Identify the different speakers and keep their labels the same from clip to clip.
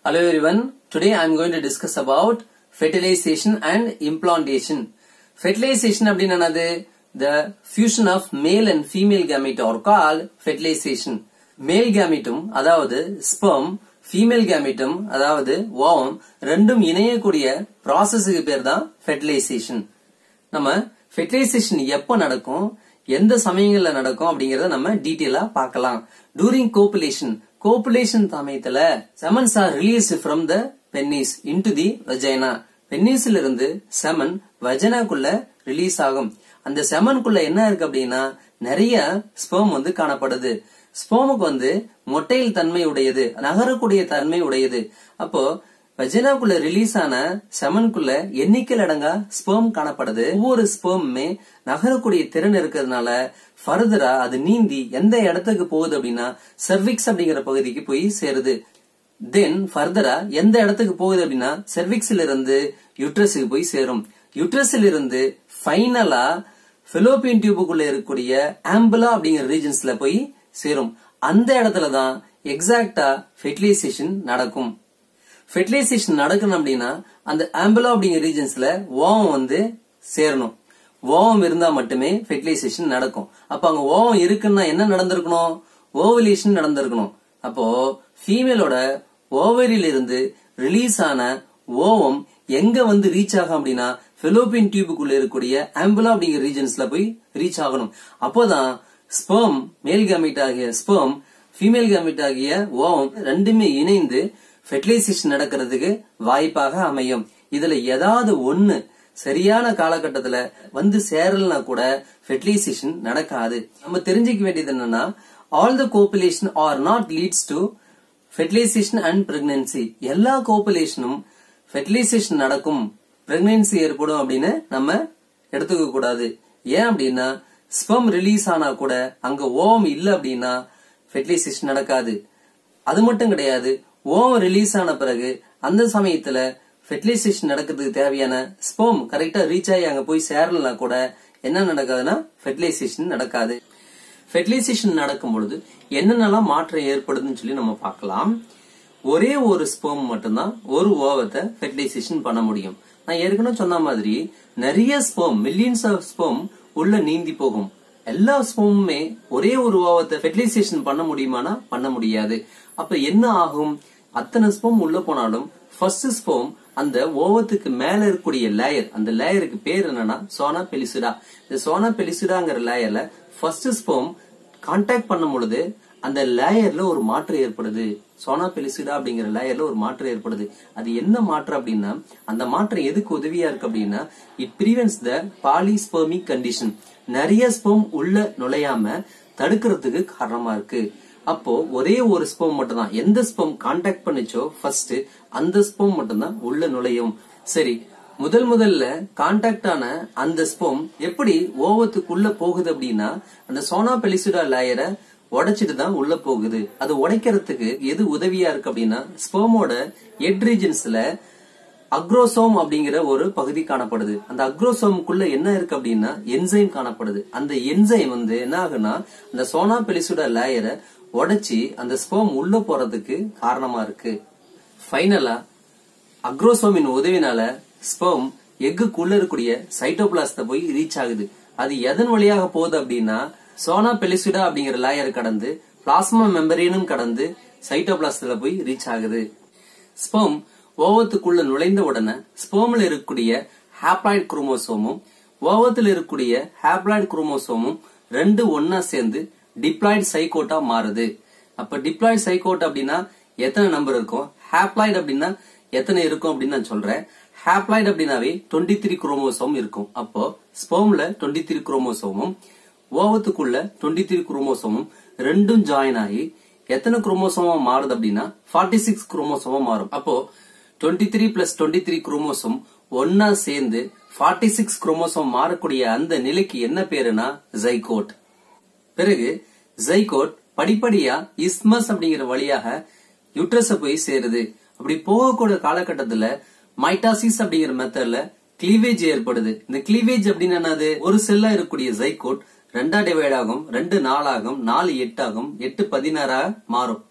Speaker 1: Hello everyone. Today I am going to discuss about fertilization and implantation. Fertilization அப்படின்னா என்னது? The fusion of male and female gamete are called fertilization. Male gametum அதாவது sperm, female gametum அதாவது ovum ரெண்டும் இணையக்கூடிய ப்ராசஸுக்கு பேர் தான் fertilization. நம்ம fertilization எப்ப நடக்கும் எந்த சமயங்கள்ல நடக்கும் அப்படிங்கறத நம்ம டீட்டெயிலா பார்க்கலாம் டூரிங் கோபுலேஷன் கோபுலேஷன் சமயத்துல semens are release from the penis into the vagina பென்னிஸ்ல இருந்து செமன் வஜனாக்குள்ள ரிலீஸ் ஆகும் அந்த செமனுக்குள்ள என்ன இருக்கு அப்படின்னா நிறைய ஸ்பெர்ம் வந்து காணப்படுது ஸ்பெர்முக்கு வந்து மொட்டையில் தன்மை உடையது நகரக்கூடிய தன்மை உடையது அப்போ வஜினாக்குள்ள ரிலீஸ் ஆன செமனுக்குள்ள எண்ணிக்கையில் அடங்கா ஸ்பெர்ம் காணப்படுது ஒவ்வொரு ஸ்பெர்முமே நகரக்கூடிய திறன் இருக்கிறதுனால ஃபர்தரா அது நீந்தி எந்த இடத்துக்கு போகுது அப்படின்னா செர்விக்ஸ் அப்படிங்கிற பகுதிக்கு போய் சேருது தென் ஃபர்தரா எந்த இடத்துக்கு போகுது அப்படின்னா செர்விக்ஸ்ல இருந்து யுட்ரஸுக்கு போய் சேரும் யுட்ரஸ்ல இருந்து ஃபைனலா பிலோப்பியன் டியூபுக்குள்ள இருக்கக்கூடிய ஆம்புலா அப்படிங்கிற ரீஜன்ஸ்ல போய் சேரும் அந்த இடத்துல தான் எக்ஸாக்டா ஃபெர்டிலைசேஷன் நடக்கும் ஃபெர்டிலைசேஷன் நடக்கணும் அப்படின்னா அந்த ஆம்புலா அப்படிங்கிற ரீஜன்ஸ்ல ஓவம் வந்து சேரணும் ஓவம் இருந்தா மட்டுமே ஃபெர்டிலைசேஷன் நடக்கும் அப்ப அங்க ஓவம் இருக்குன்னா என்ன நடந்திருக்கணும் ஓவலேஷன் நடந்திருக்கணும் அப்போ ஃபீமேலோட ஓவரியில இருந்து ரிலீஸ் ஆன ஓவம் எங்க வந்து ரீச் ஆகும் அப்படின்னா பிலோப்பியன் டியூபுக்குள்ள இருக்கக்கூடிய ஆம்புலா அப்படிங்கிற ரீஜன்ஸ்ல போய் ரீச் ஆகணும் அப்போதான் ஸ்பெர்ம் மேல் கேமிட் ஆகிய ஸ்பெர்ம் ஃபீமேல் கேமிட் ஆகிய ஓவம் ரெண்டுமே இணைந்து ஃபெர்டிலைசேஷன் நடக்கிறதுக்கு வாய்ப்பாக அமையும் இதுல ஏதாவது ஒண்ணு சரியான காலகட்டத்துல வந்து சேரலனா கூட ஃபெர்டிலைசேஷன் நடக்காது நம்ம தெரிஞ்சுக்க வேண்டியது என்னன்னா all the copulation are not leads to fertilisation and pregnancy எல்லா கோபுலேஷனும் ஃபெர்டிலைசேஷன் நடக்கும் பிரெக்னன்சி ஏற்படும் அப்படின்னு நம்ம எடுத்துக்க கூடாது ஏன் அப்படின்னா ஸ்பெர்ம் ரிலீஸ் ஆனா கூட அங்க ஓம் இல்ல அப்படின்னா ஃபெர்டிலைசேஷன் நடக்காது அது மட்டும் கிடையாது ஓவம் ரிலீஸ் ஆன பிறகு அந்த சமயத்துல ஃபெர்டிலைசேஷன் நடக்கிறதுக்கு தேவையான ஸ்போம் கரெக்டா ரீச் ஆகி அங்க போய் சேரலனா கூட என்ன நடக்காதுன்னா ஃபெர்டிலைசேஷன் நடக்காது ஃபெர்டிலைசேஷன் நடக்கும் பொழுது என்னென்னலாம் மாற்றம் ஏற்படுதுன்னு சொல்லி நம்ம பார்க்கலாம் ஒரே ஒரு ஸ்போம் மட்டும்தான் ஒரு ஓவத்தை ஃபெர்டிலைசேஷன் பண்ண முடியும் நான் ஏற்கனவே சொன்ன மாதிரி நிறைய ஸ்போம் மில்லியன்ஸ் ஆஃப் ஸ்போம் உள்ள நீந்தி போகும் எல்லா ஸ்போமுமே ஒரே ஒரு ஓவத்தை ஃபெர்டிலைசேஷன் பண்ண முடியுமானா பண்ண முடியாது அப்ப என்ன ஆகும் அத்தனை ஸ்போம் உள்ள போனாலும் ஃபர்ஸ்ட் ஸ்போம் அந்த ஓவத்துக்கு மேல இருக்கக்கூடிய லேயர் அந்த லேயருக்கு பேர் என்னன்னா சோனா பெலிசுடா இந்த சோனா பெலிசுடாங்கிற லேயர்ல ஃபர்ஸ்ட் ஸ்போம் கான்டாக்ட் பண்ணும் பொழுது அந்த லேயர்ல ஒரு மாற்றம் ஏற்படுது சோனா பெலிசிடா அப்படிங்கிற லேயர்ல ஒரு மாற்றம் ஏற்படுது அது என்ன மாற்றம் அப்படின்னா அந்த மாற்றம் எதுக்கு உதவியா இருக்கு அப்படின்னா it prevents the polyspermic condition நிறைய ஸ்பெர்ம் உள்ள நுழையாம தடுக்கிறதுக்கு காரணமா இருக்கு அப்போ ஒரே ஒரு ஸ்பெர்ம் மட்டும் தான் எந்த ஸ்பெர்ம் கான்டாக்ட் பண்ணுச்சோ ஃபர்ஸ்ட் அந்த ஸ்பெர்ம் மட்டும் தான் உள்ள நுழையும் சரி முதல் முதல்ல கான்டாக்ட் ஆன அந்த ஸ்பெர்ம் எப்படி ஓவத்துக்குள்ள போகுது அப்படின்னா அந்த சோனா பெலிசிடா லேயரை உடைச்சிட்டு தான் உள்ள போகுது அது உடைக்கிறதுக்கு எது உதவியா இருக்கு அப்படின்னா ஸ்பெர்மோட எட் ரீஜன்ஸ்ல அக்ரோசோம் அப்படிங்கிற ஒரு பகுதி காணப்படுது அந்த அக்ரோசோமுக்குள்ள என்ன இருக்கு அப்படின்னா என்சைம் காணப்படுது அந்த என்சைம் வந்து என்ன ஆகுனா அந்த சோனா பெலிசுட லேயரை உடைச்சி அந்த ஸ்பெர்ம் உள்ள போறதுக்கு காரணமா இருக்கு ஃபைனலா அக்ரோசோமின் உதவினால ஸ்பெர்ம் எக்குக்குள்ள இருக்கக்கூடிய சைட்டோபிளாஸ்த போய் ரீச் ஆகுது அது எதன் வழியாக போகுது அப்படின்னா சோனா பெலிசுடா அப்படிங்கிற லேயர் கடந்து பிளாஸ்மா மெம்பரேனும் கடந்து சைட்டோபிளாஸ்ட்ல போய் ரீச் ஆகுது ஸ்பெர்ம் ஓவத்துக்குள்ள நுழைந்த உடனே ஸ்பெர்ம்ல இருக்கக்கூடிய ஹாப்ளாய்ட் குரோமோசோமும் ஓவத்தில் இருக்கக்கூடிய ஹாப்ளாய்ட் குரோமோசோமும் ரெண்டு ஒன்னா சேர்ந்து டிப்ளாய்டு சைகோட்டா மாறுது அப்ப டிப்ளாய்டு சைகோட் அப்படின்னா எத்தனை நம்பர் இருக்கும் ஹாப்ளாய்டு அப்படின்னா எத்தனை இருக்கும் அப்படின்னு நான் சொல்றேன் ஹாப்ளாய்டு அப்படின்னாவே டுவெண்ட்டி த்ரீ குரோமோசோம் இருக்கும் அப்போ ஸ்பெர்ம்ல டுவெண்ட்டி த்ரீ குரோமோசோமும் ஓவத்துக்குள்ள டுவெண்ட்டி த்ரீ குரோமோசோமும் ரெண்டும் ஜாயின் ஆகி எத்தனை குரோமோசோமா மாறுது அப்படின்னா ஃபார்ட்டி சிக்ஸ் குரோமோசோமா மாறும் அப்போ twenty three plus twenty three chromosome ஒன்னா சேர்ந்து ஃபார்ட்டி சிக்ஸ் குரோமோசோம் மாறக்கூடிய அந்த நிலைக்கு என்ன பேருனா ஜைகோட் பிறகு ஜைகோட் படிப்படியா இஸ்மஸ் அப்படிங்கிற வழியாக யுட்ரஸ போய் சேருது அப்படி போகக்கூடிய காலகட்டத்துல மைட்டாசிஸ் அப்படிங்கிற மெத்தட்ல கிளீவேஜ் ஏற்படுது இந்த கிளீவேஜ் அப்படின்னு என்னது ஒரு செல்லா இருக்கக்கூடிய ஜைகோட் ரெண்டா டிவைட் ஆகும் ரெண்டு நாலாகும் நாலு எட்டு ஆகும் எட்டு பதினாறா மாறும்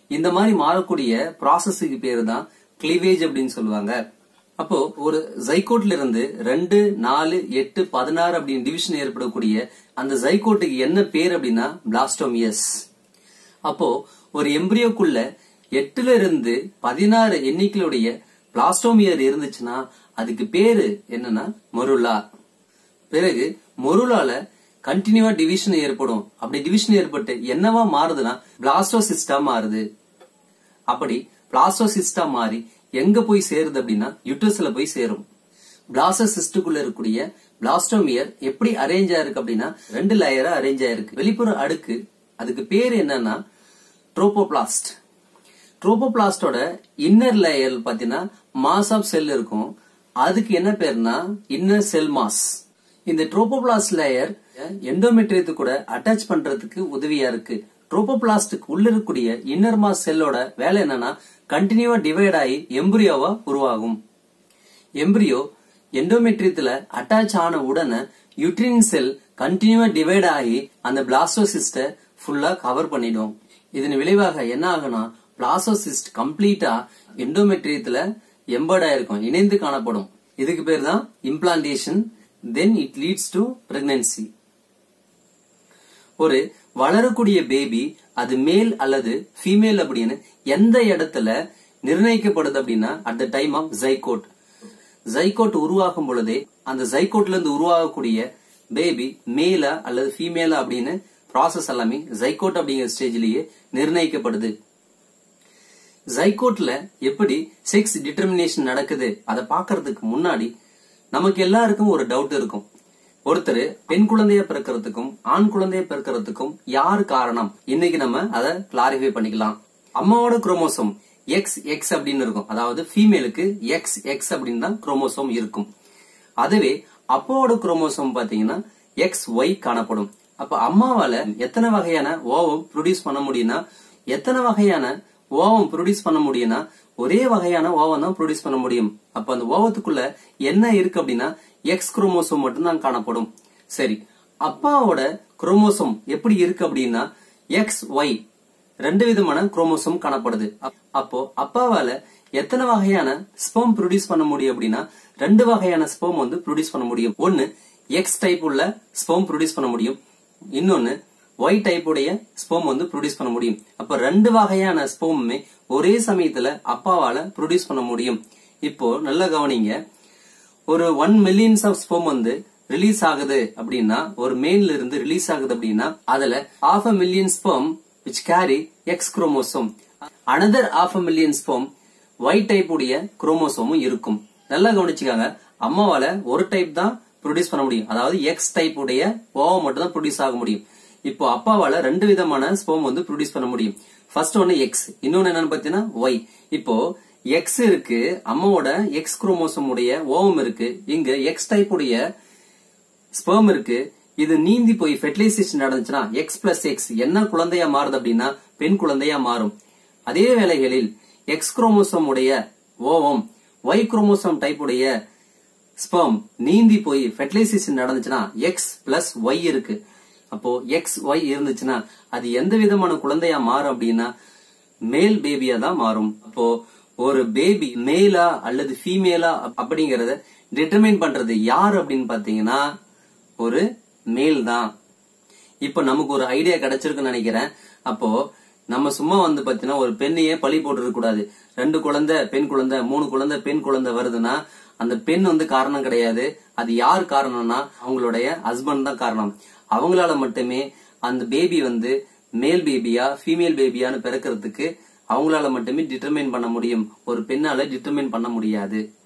Speaker 1: இந்த மாதிரி மாறக்கூடிய ப்ராசஸுக்கு பேரு தான் கிளிவேஜ் அப்படின்னு சொல்லுவாங்க அப்போ ஒரு ஜைகோட்ல இருந்து ரெண்டு நாலு எட்டு பதினாறு அப்படின்னு டிவிஷன் ஏற்படக்கூடிய அந்த ஜைகோட்டுக்கு என்ன பேர் அப்படின்னா பிளாஸ்டோமியஸ் அப்போ ஒரு எம்பிரியோக்குள்ள எட்டுல இருந்து பதினாறு எண்ணிக்கையுடைய பிளாஸ்டோமியர் இருந்துச்சுன்னா அதுக்கு பேரு என்னன்னா மொருலா பிறகு மொருலால கண்டினியூவா டிவிஷன் ஏற்படும் அப்படி டிவிஷன் ஏற்பட்டு என்னவா மாறுதுன்னா பிளாஸ்டோசிஸ்டா மாறுது அப்படி பிளாஸ்டோசிஸ்டா மாறி எங்க போய் சேருது அப்படின்னா யுட்ரஸ்ல போய் சேரும் பிளாஸ்டோசிஸ்டுக்குள்ள இருக்கக்கூடிய பிளாஸ்டோமியர் எப்படி அரேஞ்ச் ஆயிருக்கு அப்படின்னா ரெண்டு லேயரா அரேஞ்ச் ஆயிருக்கு வெளிப்புற அடுக்கு அதுக்கு பேர் என்னன்னா ட்ரோபோபிளாஸ்ட் ட்ரோபோபிளாஸ்டோட இன்னர் லேயர் பாத்தீங்கன்னா மாஸ் ஆஃப் செல் இருக்கும் அதுக்கு என்ன பேர்னா இன்னர் செல் மாஸ் இந்த ட்ரோபோபிளாஸ்ட் லேயர் எண்டோமெட்ரியத்து கூட அட்டாச் பண்றதுக்கு உதவியா இருக்கு ட்ரோபோபிளாஸ்டுக்கு உள்ள இருக்கக்கூடிய இன்னர் மாஸ் செல்லோட வேலை என்னன்னா கண்டினியூவா டிவைட் ஆகி எம்பிரியோவா உருவாகும் எம்பிரியோ எண்டோமெட்ரியத்துல அட்டாச் ஆன உடனே யூட்ரின் செல் கண்டினியூவா டிவைட் ஆகி அந்த பிளாஸ்டோசிஸ்ட ஃபுல்லா கவர் பண்ணிடும் இதன் விளைவாக என்ன ஆகும்னா பிளாஸ்டோசிஸ்ட் கம்ப்ளீட்டா எண்டோமெட்ரியத்துல எம்பர்ட் ஆயிருக்கும் இணைந்து காணப்படும் இதுக்கு பேர் தான் implantation then it leads to pregnancy ஒரு வளரக்கூடிய பேபி அது மேல் அல்லது ஃபீமேல் அப்படின்னு எந்த இடத்துல நிர்ணயிக்கப்படுது அப்படின்னா at the time of zygote zygote உருவாகும் பொழுதே அந்த ஜைகோட்ல இருந்து உருவாகக்கூடிய பேபி மேலா அல்லது ஃபீமேலா அப்படின்னு ப்ராசஸ் எல்லாமே ஜைகோட் அப்படிங்கிற ஸ்டேஜ்லயே நிர்ணயிக்கப்படுது ஜைகோட்ல எப்படி செக்ஸ் டிட்டர்மினேஷன் நடக்குது அதை பாக்குறதுக்கு முன்னாடி நமக்கு எல்லாருக்கும் ஒரு டவுட் இருக்கும் ஒருத்தர் பெண் குழந்தைய பிறக்கிறதுக்கும் ஆண் குழந்தைய பிறக்கிறதுக்கும் யார் காரணம் இன்னைக்கு நம்ம அதை கிளாரிஃபை பண்ணிக்கலாம் அம்மாவோட குரோமோசோம் எக்ஸ் எக்ஸ் அப்படின்னு இருக்கும் அதாவது ஃபீமேலுக்கு எக்ஸ் எக்ஸ் அப்படின்னு தான் குரோமோசோம் இருக்கும் அதுவே அப்பாவோட குரோமோசோம் பாத்தீங்கன்னா எக்ஸ் ஒய் காணப்படும் அப்ப அம்மாவால எத்தனை வகையான ஓவம் ப்ரொடியூஸ் பண்ண முடியும்னா எத்தனை வகையான ஓவம் ப்ரொடியூஸ் பண்ண முடியும்னா ஒரே வகையான ஓவம் தான் ப்ரொடியூஸ் பண்ண முடியும் அப்ப அந்த ஓவத்துக்குள்ள என்ன இருக்கு அப்படின்னா எக்ஸ் குரோமோசோம் மட்டும்தான் காணப்படும் சரி அப்பாவோட குரோமோசோம் எப்படி இருக்கு அப்படின்னா எக்ஸ் ஒய் ரெண்டு விதமான குரோமோசோம் காணப்படுது அப்போ அப்பாவால எத்தனை வகையான ஸ்பெர்ம் ப்ரொடியூஸ் பண்ண முடியும் அப்படின்னா ரெண்டு வகையான ஸ்பெர்ம் வந்து ப்ரொடியூஸ் பண்ண முடியும் ஒன்னு எக்ஸ் டைப் உள்ள ஸ்பெர்ம் ப்ரொடியூஸ் பண்ண முடியும் இன்னொன்னு ஒய் டைப் உடைய ஸ்பெர்ம் வந்து ப்ரொடியூஸ் பண்ண முடியும் அப்ப ரெண்டு வகையான ஸ்பெர்முமே ஒரே சமயத்துல அப்பாவால ப்ரொடியூஸ் பண்ண முடியும் இப்போ நல்லா கவனிங்க ஒரு ஒன் மில்லியன்ஸ் ஆஃப் ஸ்பெர்ம் வந்து ரிலீஸ் ஆகுது அப்படின்னா ஒரு மேன்ல இருந்து ரிலீஸ் ஆகுது அப்படின்னா அதுல half a million sperm which carry X chromosome another half a million sperm Y type உடைய குரோமோசோமும் இருக்கும் நல்லா கவனிச்சுக்காங்க அம்மாவால ஒரு டைப் தான் ப்ரொடியூஸ் பண்ண முடியும் அதாவது எக்ஸ் டைப் உடைய ஓவம் மட்டும் தான் ப்ரொடியூஸ் ஆக முடியும் இப்போ அப்பாவால ரெண்டு விதமான ஸ்பெர்ம் வந்து ப்ரொடியூஸ் பண்ண முடியும் ஃபர்ஸ்ட் ஒன்னு எக்ஸ் இன்னொன்னு என்னன்னு பாத்தீங்கன்னா ஒய் இப்போ எக்ஸ் இருக்கு அம்மாவோட எக்ஸ் குரோமோசோம் உடைய ஓவம் இருக்கு இங்க எக்ஸ் டைப் உடைய ஸ்பெர்ம் இருக்கு இது நீந்தி போய் ஃபெர்டிலைசேஷன் நடந்துச்சுன்னா எக்ஸ் பிளஸ் எக்ஸ் என்ன குழந்தையா மாறுது அப்படின்னா பெண் குழந்தையா மாறும் அதே வேளைகளில் எக்ஸ் குரோமோசோம் உடைய ஓவம் ஒய் குரோமோசோம் டைப் உடைய ஸ்பெர்ம் நீந்தி போய் ஃபெர்டிலைசேஷன் நடந்துச்சுன்னா எக்ஸ் பிளஸ் ஒய் இருக்கு அப்போ எக்ஸ் ஒய் இருந்துச்சுன்னா அது எந்த விதமான குழந்தையா மாறும் அப்படின்னா மேல் பேபியா தான் மாறும் அப்போ ஒரு பேபி மேலா அல்லது ஃபீமேலா அப்படிங்கறத டிட்டர்மைன் பண்றது யார் அப்படின்னு பாத்தீங்கன்னா ஒரு மேல் தான் இப்ப நமக்கு ஒரு ஐடியா கிடைச்சிருக்குன்னு நினைக்கிறேன் அப்போ நம்ம சும்மா வந்து பாத்தீங்கன்னா ஒரு பெண்ணையே பழி போட்டுருக்க கூடாது ரெண்டு குழந்தை பெண் குழந்தை மூணு குழந்தை பெண் குழந்தை வருதுன்னா அந்த பெண் வந்து காரணம் கிடையாது அது யார் காரணம்னா அவங்களுடைய ஹஸ்பண்ட் தான் காரணம் அவங்களால மட்டுமே அந்த பேபி வந்து மேல் பேபியா ஃபீமேல் பேபியான்னு பிறக்கிறதுக்கு அவங்களால மட்டுமே டிட்டர்மைன் பண்ண முடியும் ஒரு பெண்ணால டிட்டர்மைன் பண்ண முடியாது